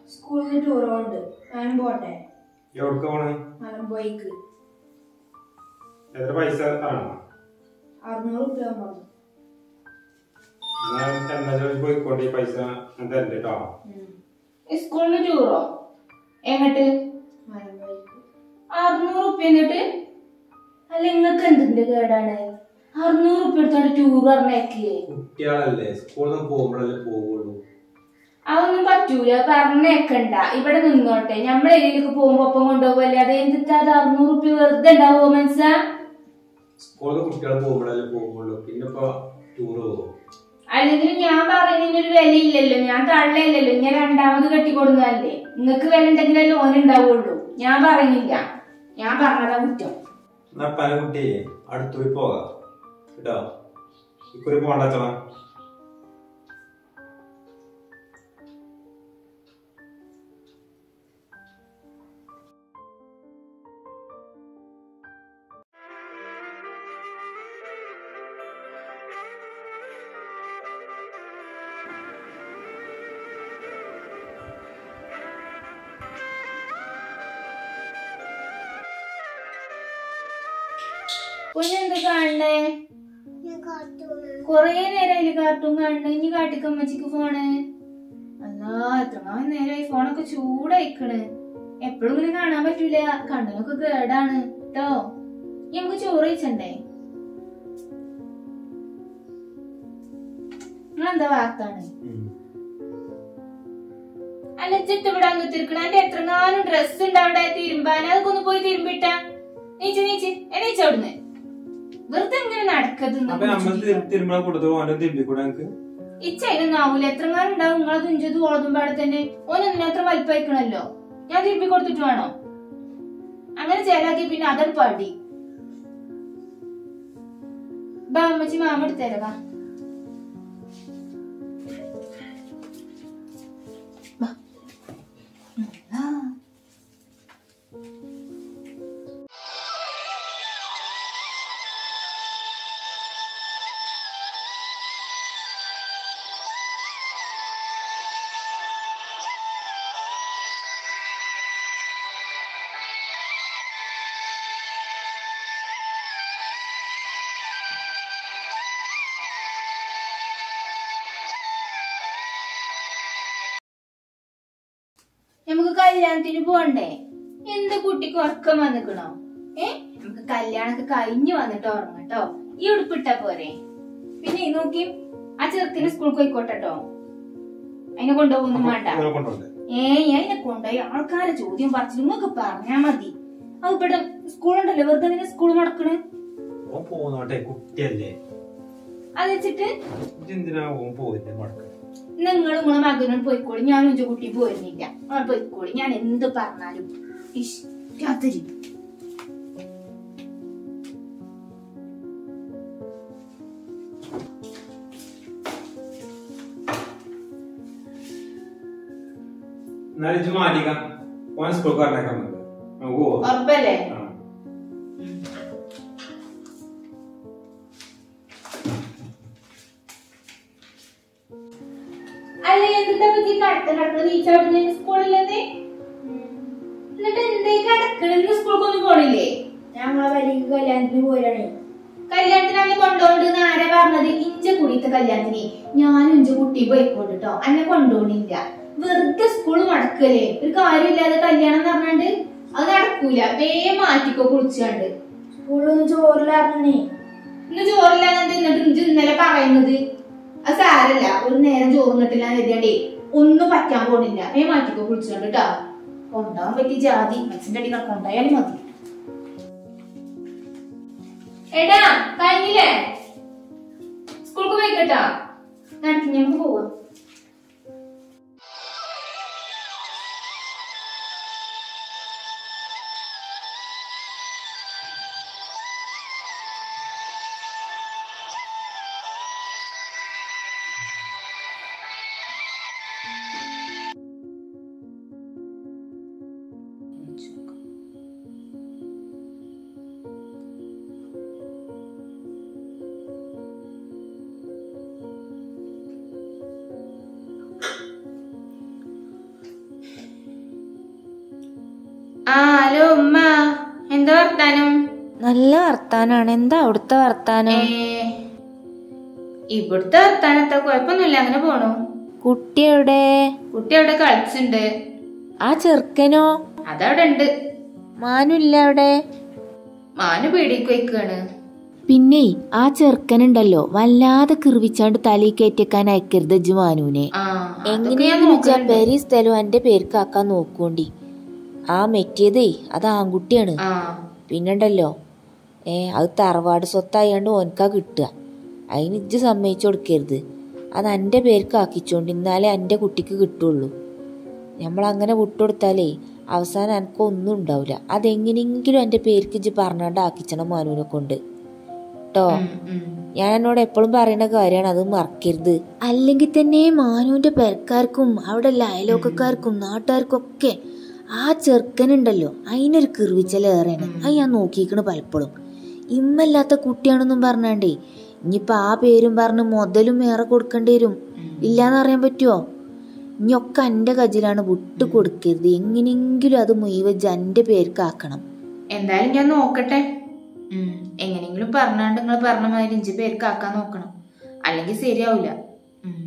സ്കൂളിൽ നിന്ന് ടൂർ പോകുന്നുണ്ട് ഞാനും പോട്ടെ എവിടേക്ക് പോണേ മലമ്പോയിക്ക് എത്ര പൈസ തരണോ അറുന്നൂറ് രൂപ പറഞ്ഞു ഞാൻ എന്താ ജോലി പോയിക്കോട്ടെ ഈ പൈസ ഞാൻ തരണ്ട കേട്ടോ സ്കൂളിന് ടൂറോ എങ്ങട്ട് മലമ്പോയിക്ക് അറുന്നൂറ് ഉപ്പ എന്നിട്ട് അല്ല നിങ്ങൾക്ക് എന്തിന്റെ കേടാണ് അറുന്നൂറ് ഉപ്പ എടുത്തോണ്ട് ടൂർ പറഞ്ഞേക്കേ കുട്ടികളല്ലേ സ്കൂളിൽ നിന്ന് പോകുമ്പോഴല്ലേ പോവുള്ളൂ അതൊന്നും പറ്റൂല പറഞ്ഞേക്കണ്ട ഇവിടെ നിന്നോട്ടെ നമ്മളെതിലേക്ക് പോകുമ്പോ ഒപ്പം കൊണ്ടുപോകല്ലേ അത് എന്തിട്ടാ അത് അറുന്നൂറ് ഉപ്പ വെറുതെ ഉണ്ടാവോ മനസ്സാ സ്കൂളിൽ നിന്ന് കുട്ടികൾ പോകുമ്പോഴല്ലേ പോകുള്ളൂ പിന്നെ ഇപ്പൊ ടൂർ പോകും അല്ലെങ്കിൽ ഞാൻ പറയുന്നതിന് ഒരു വിലയില്ലല്ലോ ഞാൻ തള്ളയില്ലല്ലോ ഞാൻ രണ്ടാമത് കെട്ടിക്കൊടുന്നതല്ലേ നിങ്ങൾക്ക് വില ഉണ്ടെങ്കിലല്ലേ ഓനുണ്ടാവുള്ളൂ ഞാൻ പറയുന്നില്ല ഞാൻ പറഞ്ഞതാ കുറ്റം എന്നാ പല കുട്ടി അടുത്തുപോയി പോകാം കേട്ടോ ഇക്കുറി പോകണ്ട ചള കുഞ്ഞെന്ത് കാണണേ കൊറേ നേരമായി കാർട്ടൂൺ കാണണേ ഇനി കാട്ടിക്കമ്മച്ചിക്ക് ഫോണ് അല്ലാ എത്രമാ നേരമായി ഫോണൊക്കെ ചൂടായിക്കണ് എപ്പോഴും ഇങ്ങനെ കാണാൻ പറ്റൂല കണ്ണിനൊക്കെ കേടാണ് കേട്ടോ ഇനി നമുക്ക് ചോറ് കഴിച്ചണ്ടേ നിങ്ങളെന്താ വാർത്താണ് അല്ല ചിട്ട് ഇവിടെ അങ്ങ് തിരിക്കണ എന്റെ എത്രങ്ങാനും ഡ്രസ് ഉണ്ട് അവിടെ തിരുമ്പാൻ അതൊക്കെ ഒന്ന് പോയി തിരുമ്പിട്ട നീച്ച് നീച്ച് എണീച്ച് അവിടുന്ന് വെറുതെ ഇങ്ങനെ അപ്പൊ നമ്മൾ നടക്കത്തുന്നു തിരുമ്പള കൊടുത്തു ഓരോ തിരുമ്പിക്കൂടെ എനിക്ക് ഇച്ചതിനൊന്നും ആവൂല എത്രങ്ങാനും ഉണ്ടാവും നിങ്ങളെ തുഞ്ചത് ഓളതും പാടെ തന്നെ ഓനൊന്നും അത്ര വലിപ്പയക്കണല്ലോ ഞാൻ തിരുപ്പി കൊടുത്തിട്ട് വേണോ അങ്ങനെ ചേലാക്കി പിന്നെ അതാണ് പാടി ബാ അമ്മച്ചി മാമ എടുത്തേരാ നമുക്ക് കല്യാണത്തിന് പോണ്ടേ എന്ത് കുട്ടിക്ക് ഉറക്കം വന്നിക്കണോ ഏ നമുക്ക് കല്യാണൊക്കെ കഴിഞ്ഞു വന്നിട്ട് ഉറങ്ങട്ടോ ഈ ഉടുപ്പിട്ട പോരെ പിന്നെ ഈ നോക്കി ആ ചെറുക്കിന് സ്കൂളിൽ പോയിക്കോട്ടെട്ടോ അതിനെ കൊണ്ടുപോകുന്നു വേണ്ട ഇങ്ങനെ കൊണ്ടുപോകണ്ടേ ഏയ് അതിനെ കൊണ്ടുപോയി ആൾക്കാരെ ചോദ്യം പറിച്ചു നിങ്ങൾക്ക് പറഞ്ഞാ മതി അത് ഇവിടെ സ്കൂളുണ്ടല്ലോ വെറുതെ ഇങ്ങനെ സ്കൂൾ മുടക്കണ് ഓൻ പോന്നോട്ടെ കുട്ടിയല്ലേ അത് വെച്ചിട്ട് എന്തിനാ ഓൻ പോയില്ലേ മടക്ക് നിങ്ങൾ നിങ്ങളെ മകനോട് പോയിക്കോളി ഞാനും ഇഞ്ച കുട്ടി പോരുന്നില്ല നിങ്ങൾ പോയിക്കോളി ഞാൻ എന്ത് പറഞ്ഞാലും ഇഷ്ടാത്തിരി എന്നാലും ഇജ്ജ് മാറ്റിക്കാം ഓൻ സ്കൂൾക്ക് പറഞ്ഞേക്കാൻ നമുക്ക് നമുക്ക് പോവാം ഉറപ്പല്ലേ ആ. അല്ല എന്തിട്ടാ പറ്റി കടത്ത കടത്ത നീച്ചവിടുന്ന് സ്കൂളിലത് എന്നിട്ട് എന്തേ കടക്കണെന്ന് സ്കൂൾക്കൊന്നും പോണില്ലേ ഞങ്ങളെ വരിക്ക് കല്യാണത്തിന് പോരാണ് കല്യാണത്തിന് അന്നെ കൊണ്ടുപോകണ്ടെന്ന് ആരാ പറഞ്ഞത് ഇഞ്ച കുടിയത്തെ കല്യാണത്തിന് ഞാനും ഇഞ്ച കുട്ടി പോയിക്കോട്ട് കേട്ടോ അന്നെ കൊണ്ടുപോണില്ല വെറുതെ സ്കൂൾ മടക്കല്ലേ ഒരു കാര്യമില്ലാതെ കല്യാണം എന്ന് പറഞ്ഞാണ്ട് അത് നടക്കൂല വേഗം മാറ്റിക്കോ കുളിച്ചാണ്ട് സ്കൂളിൽ നിന്ന് ചോറിലാറണേ ഇന്ന് ചോറില്ലാതെ എന്നിട്ട് ഇഞ്ച് ഇന്നലെ പറയുന്നത് അത് സാരല്ല ഒരു നേരം ചോറുന്നിട്ടില്ല എഴുതിയാണ്ടേ ഒന്നും പറ്റാൻ പോണില്ല വേഗം മാറ്റിക്കോ കുളിച്ചാണ്ട് കേട്ടോ കൊണ്ടാവാൻ പറ്റിയ ജാതി മനസ്സിന്റെ അടി കൊണ്ടായാലും മതി എടാ കഴിഞ്ഞില്ലേ സ്കൂൾക്ക് പോയിക്കട്ടാ നടക്കി ഞങ്ങൾക്ക് പോവാം നല്ല വർത്താനാണ് എന്താ അവിടുത്തെ വർത്താനം ഏ, ഇവിടുത്തെ വർത്താനത്തെ കുഴപ്പമൊന്നുമില്ല അങ്ങനെ പോണു കുട്ടി എവിടെ കുട്ടി അവിടെ കളിച്ചുണ്ട് ആ ചെറുക്കനോ അതവിടെ ഉണ്ട് മാനുല്ല അവിടെ മാന് പീടിക്ക് വയ്ക്കാണ് പിന്നെ ആ ചെറുക്കനുണ്ടല്ലോ വല്ലാതെ കിറിവിച്ചാണ്ട് തലയിൽ കയറ്റിക്കാൻ അയക്കരുത് ഇജ്ജ് മാനുവിനെ ആ അതൊക്കെ ഞാൻ എങ്ങനെയെങ്കിലും വെച്ചാ നോക്കുന്നുണ്ട്. പെരി സ്ഥലവും എന്റെ പേർക്കാക്കാൻ നോക്കോണ്ടി ആ മെറ്റിയതേ അത് ആൺകുട്ടിയാണ് ആ പിന്നുണ്ടല്ലോ ഏ അത് തറവാട് സ്വത്തായാണ്ട് ഓനക്കാ കിട്ടുക അതിന് ഇജ്ജ് സമ്മതിച്ചു കൊടുക്കരുത് അത് എൻ്റെ പേർക്ക് ആക്കിച്ചോണ്ട് എന്നാലേ എൻ്റെ കുട്ടിക്ക് കിട്ടുള്ളൂ നമ്മൾ അങ്ങനെ വിട്ടുകൊടുത്താലേ അവസാനം എനിക്ക് ഒന്നും ഉണ്ടാവില്ല അതെങ്ങനെയെങ്കിലും എൻ്റെ പേർക്ക് ഇജ്ജ് പറഞ്ഞാണ്ട് ആക്കിച്ചണം മാനുവിനെ കൊണ്ട് കേട്ടോ ഉം, ഉം. ഞാൻ എന്നോട് എപ്പോഴും പറയുന്ന കാര്യമാണ് അത് മറക്കരുത് അല്ലെങ്കിൽ തന്നെ മാനുവിന്റെ പെരക്കാർക്കും അവിടെ ഉള്ള അയലോക്കക്കാർക്കും നാട്ടുകാർക്കും ഒക്കെ ആ ചെറുക്കനുണ്ടല്ലോ അതിനൊരു കിറിവിച്ചലേറെയാണ് അത് ഞാൻ നോക്കിക്കണ് പലപ്പോഴും ഇമ്മല്ലാത്ത കുട്ടിയാണെന്നും പറഞ്ഞാണ്ടേ ഇനിയിപ്പൊ ആ പേരും പറഞ്ഞ് മുതലും ഏറെ കൊടുക്കേണ്ടി വരും ഇല്ലാന്ന് അറിയാൻ പറ്റുമോ ഇനിയൊക്കെ എൻ്റെ കജിലാണ് വിട്ടു കൊടുക്കരുത് എങ്ങനെയെങ്കിലും അത് മുഴുവൻ എൻ്റെ പേർക്ക് ആക്കണം എന്തായാലും ഞാൻ നോക്കട്ടെ ഉം. എങ്ങനെയെങ്കിലും പറഞ്ഞാണ്ട് നിങ്ങൾ പറഞ്ഞ മാതിരി ഇഞ്ചി പേർക്ക് ആക്കാൻ നോക്കണം അല്ലെങ്കിൽ ശരിയാവില്ല ഉം.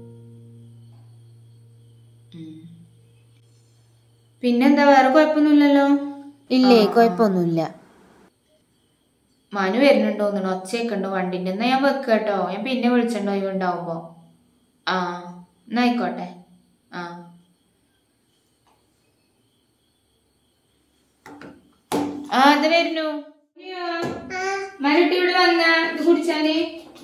ഉം. പിന്നെന്താ വേറെ കുഴപ്പമൊന്നുമില്ലല്ലോ ഇല്ലേ ആ. കുഴപ്പമൊന്നുമില്ല മനു വരുന്നുണ്ടോ തോന്നണു ഒച്ചയൊക്കെ ഉണ്ടോ വണ്ടിന്റെ എന്നാ ഞാൻ വെക്കുക കേട്ടോ ഞാൻ പിന്നെ വിളിച്ചിട്ടുണ്ടോ ഇവ ഉണ്ടാവുമ്പോ ആ എന്നാ ആയിക്കോട്ടെ ആ ആ അത് വരുന്നു മനുട്ടി ഇവിടെ വന്ന ഇത് കുടിച്ചാല്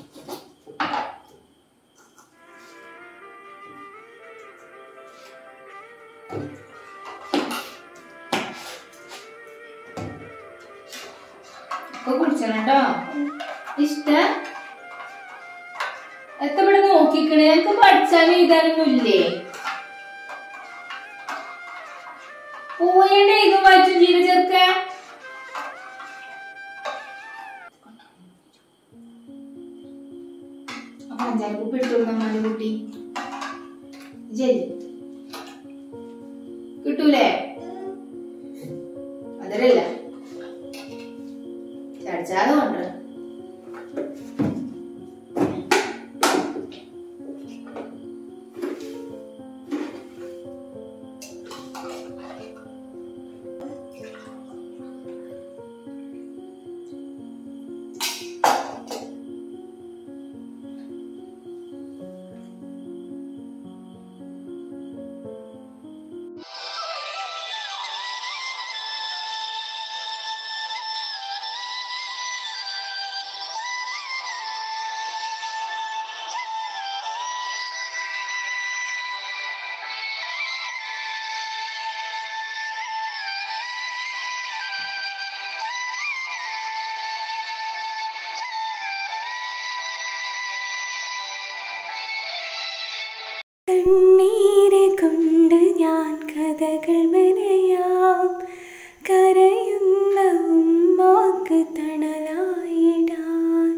ഒക്കെ കുടിച്ചണം കേട്ടോ ഇഷ്ട എത്ര ഇവിടെ നോക്കിക്കണേ എനിക്ക് പഠിച്ചാലും എഴുതാനൊന്നും ഇല്ലേ പോയണ്ടേ ഇത് വായിച്ചും ചെയ്ത് ചേർക്ക അപ്പൊ അഞ്ചാറ് കുപ്പി ഇട്ടു നമ്മളുടെ കുട്ടി ശരി കിട്ടൂലേ അതരല്ല ചടിച്ചാതെ കൊണ്ട് കണ്ണീര് കൊണ്ട് ഞാൻ കഥകൾ മെനയാം കരയുന്ന ഉമ്മാക്ക് തണലായിടാൻ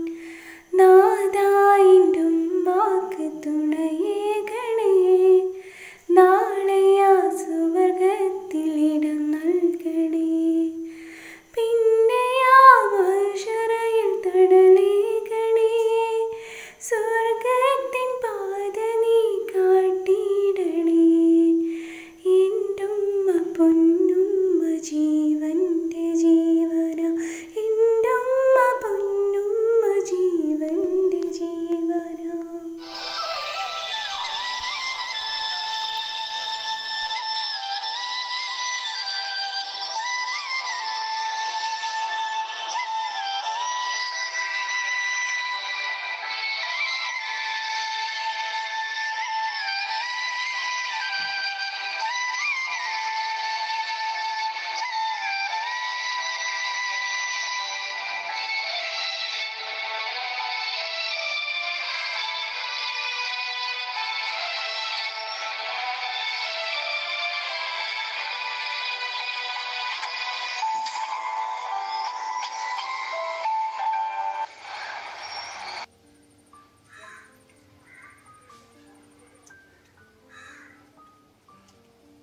നാദായിൻ്റെ ഉമ്മാക്ക് തുണയേകണേ നാളെ ആ സുവർഗത്തിൽ ഇടം നൽകണേ പിന്നെ ആ മനുഷ്യരയിൽ തടലേകണേ സ്വർഗത്തിൻ പാത നീ കാട്ടിയിടണേ എൻ്റുമ്മ പൊന്നുമ്മ ജീവൻ്റെ ജീവന എൻ്റുമ്മ പൊന്നുമ്മ ജീവൻ്റെ ജീവന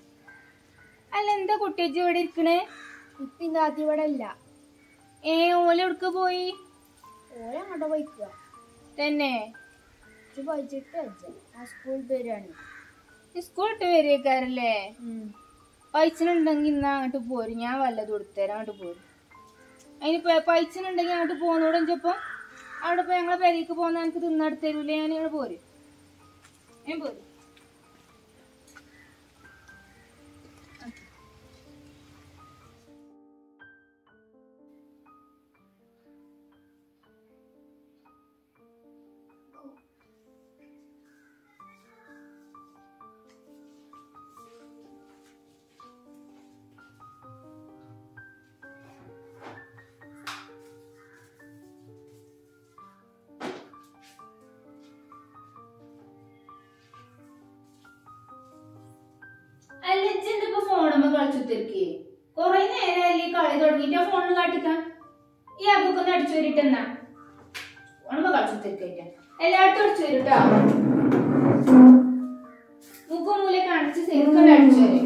അല്ല എന്താ കുട്ടിയജ് ഇവിടെ ഇരിക്കണേ ഇപ്പൊ ഇന്ന് ആദ്യം ഇവിടെ ഇല്ല ഏ ഓല് എവിടക്ക് പോയി ഓരോ അങ്ങോട്ട് പോയിക്കുക തന്നെ ഇത് പഴിച്ചിട്ട് വെച്ച ആ സ്കൂളിൽ വരികയാണ് സ്കൂൾ ഇട്ട് വരികക്കാരല്ലേ പൈസനുണ്ടെങ്കിൽ ഇന്നാ അങ്ങോട്ട് പോരും ഞാൻ വല്ലതും കൊടുത്തരാം അങ്ങോട്ട് പോരും അതിന് പൈസനുണ്ടെങ്കിൽ അങ്ങോട്ട് പോകുന്നോടെ ചെപ്പം അവിടെ പോയി ഞങ്ങളെ പെരേക്ക് പോകുന്ന എനിക്ക് തിന്നെടുത്ത് തരൂലേ ഞാൻ ഇങ്ങോട്ട് പോരും ഞാൻ പോരും അല്ല ഇജ്ജെന്താ ഇപ്പൊ ഫോണുമ്മ കളിച്ചുത്തിരിക്കേ കൊറേ നേരമല്ലേ ഈ കളി തുടങ്ങിട്ട് ആ ഫോണിൽ കാട്ടിക്കാൻ ഈ അബുക്കൊന്ന് അടിച്ചു വരിട്ടെന്നാ ഫോണുമ്മ കളിച്ചുത്തിരിക്കട്ടെ എല്ലായിടത്തും അടിച്ചു വരൂട്ടോ മുക്കും മൂല കാണിച്ച് ശരിക്കും അടിച്ചു വരും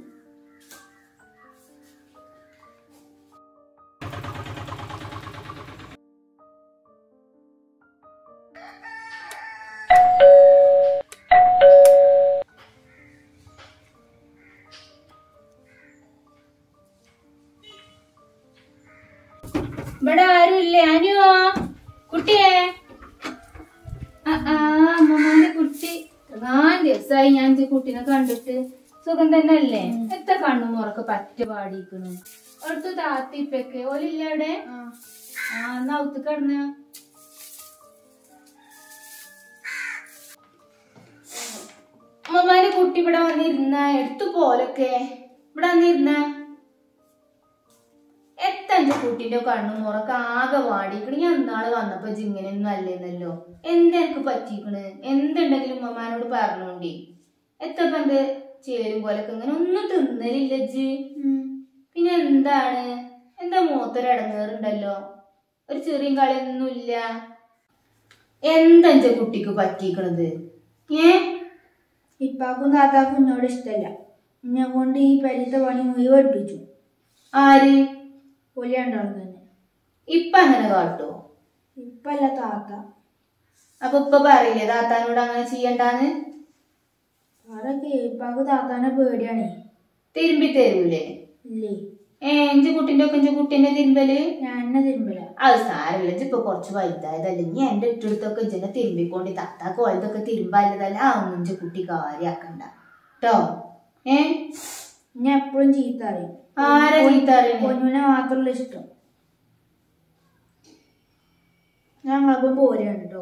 ഇവിടെ ആരുമില്ലേ അനുവോ കുട്ടിയെ ആ ആ, അമ്മമാന്റെ കുട്ടി നാല് ദിവസമായി ഞാൻ ഈ കുട്ടീനെ കണ്ടിട്ട് സുഖം തന്നെ അല്ലേ എത്ര കണ്ണും മുറക്ക് പറ്റ പാടിക്കണ് അടുത്ത് താത്തി ഇപ്പൊക്കെ ഓലില്ല അവിടെ ആ എന്നാ ഔത്ത് കിടന്ന അമ്മമാന്റെ കുട്ടി ഇവിടെ വന്നിരുന്ന എടുത്തു പോലൊക്കെ ഇവിടെ വന്നിരുന്ന എത്തന്റെ കുട്ടിന്റെ കണ്ണും മുറക്ക് ആകെ വാടിക്കണ് ഞാൻ നാളെ വന്നപ്പോ ജിങ്ങനെയൊന്നും അല്ലേന്നല്ലോ എന്തെനിക്ക് പറ്റിക്കണ് എന്തുണ്ടെങ്കിലും ഉമ്മമാനോട് പറഞ്ഞോണ്ടി എത്തപ്പ എന്ത് ചേരും പോലൊക്കെ ഇങ്ങനെ ഒന്നും തിന്നലില്ല ജി പിന്നെ എന്താണ് എന്താ മൂത്തൊരു ഇടങ്ങേറുണ്ടല്ലോ ഒരു ചെറിയ കളിയൊന്നുമില്ല എന്താ എന്റെ കുട്ടിക്ക് പറ്റിക്കണത് ഏ ഇപ്പാക്കും താത്താക്കും എന്നോട് ഇഷ്ടമല്ല എന്നെ കൊണ്ട് ഈ പരിത്തെ പണി മുഴുവൻ എടുപ്പിച്ചു ആര് പൊലിയാണ്ടാവും തന്നെ ഇപ്പൊ അങ്ങനെ കാട്ടോ ഇപ്പല്ല താത്ത അപ്പൊ ഇപ്പൊ പറയില്ലേ താത്താനോട് അങ്ങനെ ചെയ്യണ്ടാന്ന് അതൊക്കെ ഇപ്പാക്ക് താത്താനെ പേടിയാണേ തിരുമ്പി തരൂലേ ഇല്ലേ ഏ എന്റെ കുട്ടിന്റെ ഒക്കെ എന്റെ കുട്ടീന്റെ തിരുമ്പല് ഞാൻ എന്നെ തിരുമ്പില്ല അത് സാരമില്ല ഇജ്ജ് ഇപ്പൊ കുറച്ച് വലുതായതല്ലേ ഇനി എന്റെ ഇട്ടെടുത്തൊക്കെ ഇജ്ജനെ തിരുമ്പിക്കൊണ്ട് തത്താക്ക് വലുതൊക്കെ തിരുമ്പാലതല്ല ആ ഒന്നും ഇജ്ജ് കുട്ടി കാര്യാക്കണ്ട കേട്ടോ ഏ ഞാൻ എപ്പോഴും ചീത്ത അറിയും ആരാ ചീത്ത അറിയണേ? പൊന്നുവിനെ മാത്രമല്ല ഇഷ്ടം ഞങ്ങളപ്പം പോരാണ് കേട്ടോ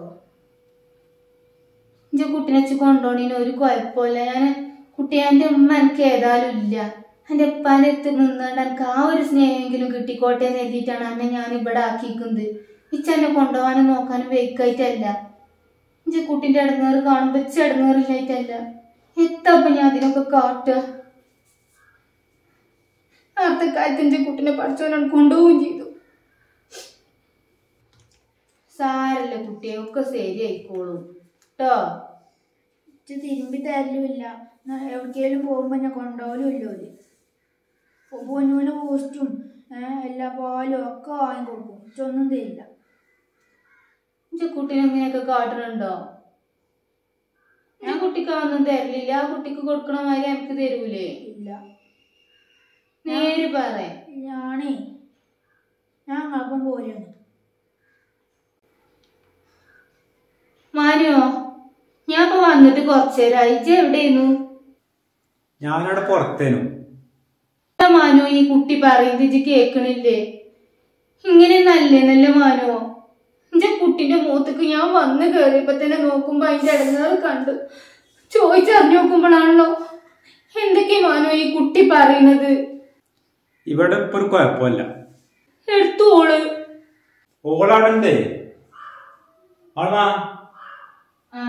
ഇജ്ജ് കുട്ടിനെ വെച്ച് കൊണ്ടോണീന് ഒരു കുഴപ്പമില്ല ഞാൻ കുട്ടി എന്റെ ഉമ്മ എനിക്ക് ഏതായാലും ഇല്ല എന്റെ ഉപ്പാന്റെ അടുത്ത് നിന്നുകൊണ്ട് എനിക്ക് ആ ഒരു സ്നേഹമെങ്കിലും കിട്ടിക്കോട്ടെ എന്ന് എഴുതിയിട്ടാണ് എന്നെ ഞാൻ ഇവിടെ ആക്കിക്കുന്നത് ഇച്ചെന്നെ കൊണ്ടുപോകാനും നോക്കാനും വെയ്ക്കായിട്ടല്ല ഇജ്ജ് കുട്ടിന്റെ ഇടങ്ങേറ് കാണുമ്പോ ഇച്ച ഇടങ്ങേറില്ലായിട്ടല്ല എത്തപ്പ ഞാൻ അതിനൊക്കെ കാട്ടുക നേരത്തെ കാലത്ത് എന്റെ കുട്ടിനെ പഠിച്ചവനാണ് കൊണ്ടുപോവുകയും ചെയ്തു സാരല്ല കുട്ടിയെ ഒക്കെ ശരിയായിക്കോളും കേട്ടോ ഇച്ച് തിരുമ്പി തരലുമില്ല എവിടേക്കെങ്കിലും പോകുമ്പോൾ ഞാൻ കൊണ്ടുപോകലുമില്ല ഓല് പൊന്നുവിന് പോസ്റ്റും എല്ലാ പാലും ഒക്കെ വാങ്ങിക്കൊടുക്കും ഇച്ചൊന്നും തരില്ല എന്റെ കുട്ടീനെ ഇങ്ങനെയൊക്കെ കാട്ടണുണ്ടോ ഞാൻ കുട്ടിക്ക് ഒന്നും തരലില്ല ആ കുട്ടിക്ക് കൊടുക്കണ മാതിരി എനിക്ക് തരൂലേ ഇല്ല നേര് പറ ഞാനേ ഞാൻ ഞങ്ങളപ്പം പോരാണ് മാനുവോ ഞാൻ ഇപ്പൊ വന്നിട്ട് കുറച്ചേരായി ഇജ്ജ് എവിടെയായിരുന്നു ഞാനവിടെ പുറത്തേനു എന്താ മാനു ഈ കുട്ടി പറയുന്നത് ഇജ്ജ് കേക്കണില്ലേ ഇങ്ങനെ നല്ലേന്നല്ലേ മാനുവോ എന്റെ കുട്ടിന്റെ മുഖത്തേക്ക് ഞാൻ വന്ന് കേറിയപ്പോ തന്നെ നോക്കുമ്പോ അതിന്റെ ഇടങ്ങേറ് കണ്ടു ചോദിച്ചറിഞ്ഞു നോക്കുമ്പോഴാണല്ലോ എന്തൊക്കെയാ മാനു ഈ കുട്ടി പറയുന്നത് ഇവിടെ ഇപ്പൊ ഒരു കുഴപ്പമില്ല എടുത്തോള് ഓളാടണ്ടേ ആളാ ആ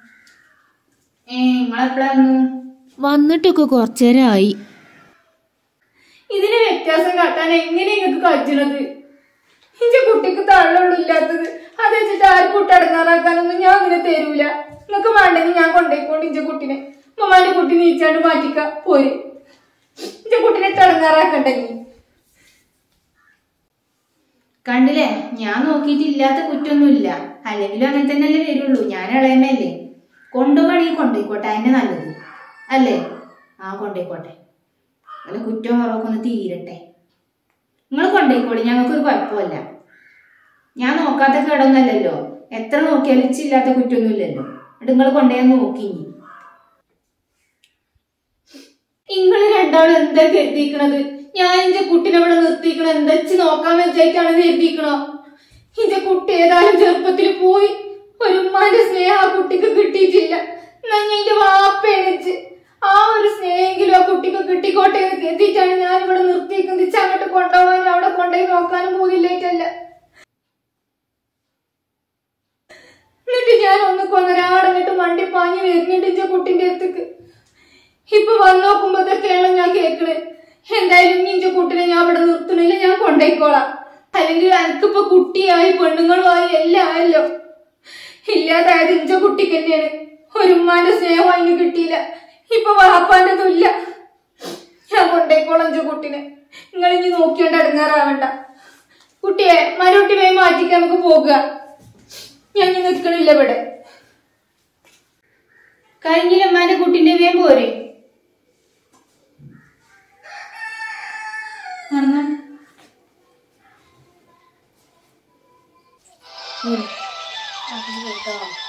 ഏ നിങ്ങളെപ്പോഴായിരുന്നു വന്നിട്ടൊക്കെ കുറച്ചേരായി ഇതിന് വ്യത്യാസം കാട്ടാൻ എങ്ങനെ നിങ്ങൾക്ക് കജ്ജണത് എന്റെ കുട്ടിക്ക് തള്ളുള്ളൂ ഇല്ലാത്തത് അത് വെച്ചിട്ട് ആരും കുട്ടി അടങ്ങാറാക്കാനൊന്നും ഞാൻ അങ്ങനെ തരൂല നിങ്ങൾക്ക് വേണ്ടെങ്കിൽ ഞാൻ കൊണ്ടേക്കൊണ്ട് ഇഞ്ചെ കുട്ടിനെ മമ്മാന്റെ കുട്ടി നീച്ചാണ്ട് മാറ്റിക്ക പോര് ഇഞ്ചെ കുട്ടിനെ തടങ്ങാറാക്കണ്ടെങ്കിൽ കണ്ടില്ലേ ഞാൻ നോക്കിയിട്ടില്ലാത്ത കുറ്റൊന്നുമില്ല അല്ലെങ്കിലും അങ്ങനെ തന്നെയല്ലേ വരുള്ളൂ ഞാൻ ഇളയമല്ലേ കൊണ്ടുപോകണമെങ്കിൽ കൊണ്ടുപോയിക്കോട്ടെ അതിന്റെ നല്ലത് അല്ലേ ആ കൊണ്ടുപോയിക്കോട്ടെ അല്ല കുറ്റവും കുറവൊക്കെ ഒന്ന് തീരട്ടെ നിങ്ങൾ കൊണ്ടുപോയിക്കോളി ഞങ്ങൾക്കൊരു കുഴപ്പമില്ല ഞാൻ നോക്കാത്ത കേടൊന്നല്ലല്ലോ എത്ര നോക്കിയാലും ഇച്ചില്ലാത്ത കുറ്റമൊന്നുമില്ലല്ലോ എന്നിട്ട് നിങ്ങൾ കൊണ്ടുപോയി നോക്കി നിങ്ങൾ രണ്ടാളും എന്താ കരുതിക്കണത് ഞാൻ എന്റെ കുട്ടിനെ ഇവിടെ നിർത്തിക്കണ എന്താ വെച്ച് നോക്കാൻ വെച്ചായിട്ടാണ് കരുതിക്കണോ എന്റെ കുട്ടി ഏതായാലും ചെറുപ്പത്തിൽ പോയി ഒരു ഉമ്മാന്റെ സ്നേഹം ആ കുട്ടിക്ക് കിട്ടിയിട്ടില്ല എന്നാ ഞാൻ എന്റെ വാപ്പ എണിച്ച് ആ ഒരു സ്നേഹമെങ്കിലും ആ കുട്ടിക്ക് കിട്ടിക്കോട്ടെ എന്ന് കരുതിയിട്ടാണ് ഞാൻ ഇവിടെ നിർത്തിക്കുന്നത് ഇച്ച് അങ്ങോട്ട് കൊണ്ടുപോകാനും അവിടെ കൊണ്ടുപോയി നോക്കാനും പോകില്ലായിട്ടല്ല എന്നിട്ട് ഞാൻ ഒന്ന് കൊന്നരാടങ്ങിട്ട് വണ്ടി പാഞ്ഞു വരുന്നുണ്ട് എന്റെ കുട്ടിന്റെ അടുത്തേക്ക് ഇപ്പൊ വന്ന് നോക്കുമ്പോ ഇതൊക്കെയാണ് ഞാൻ കേക്കണേ എന്തായാലും ഇനി എന്റെ കുട്ടിനെ ഞാൻ ഇവിടെ നിർത്തണില്ല ഞാൻ കൊണ്ടേക്കോളാം അല്ലെങ്കിൽ എനിക്കിപ്പോ കുട്ടിയായി പെണ്ണുങ്ങളുമായി എല്ലാം ആയല്ലോ ഇല്ലാതായത് ഇഞ്ച കുട്ടിക്ക് തന്നെയാണ് ഒരു ഉമ്മാന്റെ സ്നേഹം അതിന് കിട്ടിയില്ല ഇപ്പൊ വാപ്പാന്റെ ഇല്ല ഞാൻ കൊണ്ടേക്കോളാം ഇഞ്ച കുട്ടിനെ നിങ്ങൾ ഇനി നോക്കിയോണ്ട് അടുങ്ങാറാവണ്ട കുട്ടിയെ മരുട്ടി വേഗം മാറ്റിക്കാൻ നമുക്ക് പോകുക ഞാൻ ഇനി നിൽക്കണില്ല ഇവിടെ കഴിഞ്ഞില്ല അമ്മാന്റെ കുട്ടിന്റെ വേഗം പോരെ നടന്നോ ഉം. അത് കേട്ടോ